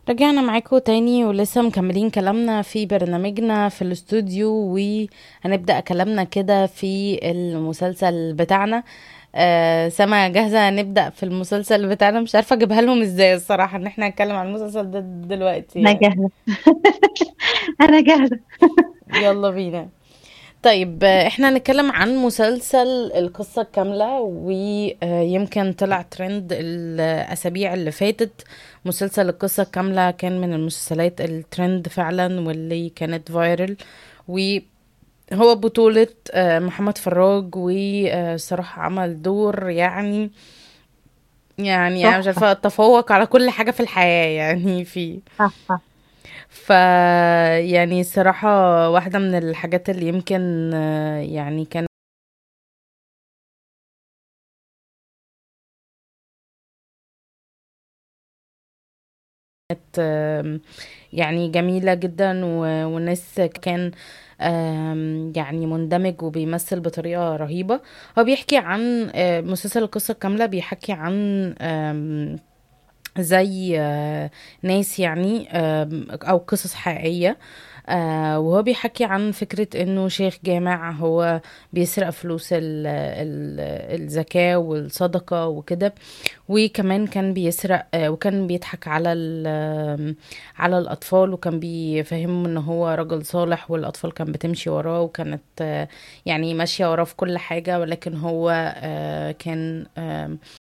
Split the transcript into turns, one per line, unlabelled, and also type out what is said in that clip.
رجعنا معاكم تاني ولسه مكملين كلامنا في برنامجنا في الاستوديو وهنبدأ كلامنا كده في المسلسل بتاعنا آه سما جاهزة نبدأ في المسلسل بتاعنا مش عارفة اجيبها لهم ازاي الصراحة ان احنا نتكلم عن المسلسل ده دلوقتي
أنا
يعني
جاهزة أنا جاهزة
يلا بينا طيب آه، احنا هنتكلم عن مسلسل القصة الكاملة ويمكن طلع ترند الأسابيع اللي فاتت مسلسل القصة الكاملة كان من المسلسلات الترند فعلا واللي كانت فايرل وهو بطولة آه، محمد فراج وصراحة عمل دور يعني يعني انا مش
تحفة
عارفة اتفوق على كل حاجة في الحياة يعني فيه
تحفة
ف يعني صراحة واحدة من الحاجات اللي يمكن آه، يعني كانت آم، يعني جميلة جدا و- والناس كان آم، يعني مندمج وبيمثل بطريقة رهيبة هو بيحكي عن آه، مسلسل القصة الكاملة بيحكي عن آم، زي آه، ناس يعني آم، او قصص حقيقية آه وهو بيحكي عن فكرة انه شيخ جامع هو بيسرق فلوس ال ال الزكاة والصدقة وكده وكمان كان بيسرق آه وكان بيضحك على ال آم، على الأطفال وكان بيفهمهم ان هو رجل صالح والأطفال كان بتمشي وراه وكانت آه يعني ماشية وراه في كل حاجة ولكن هو آه كان آم،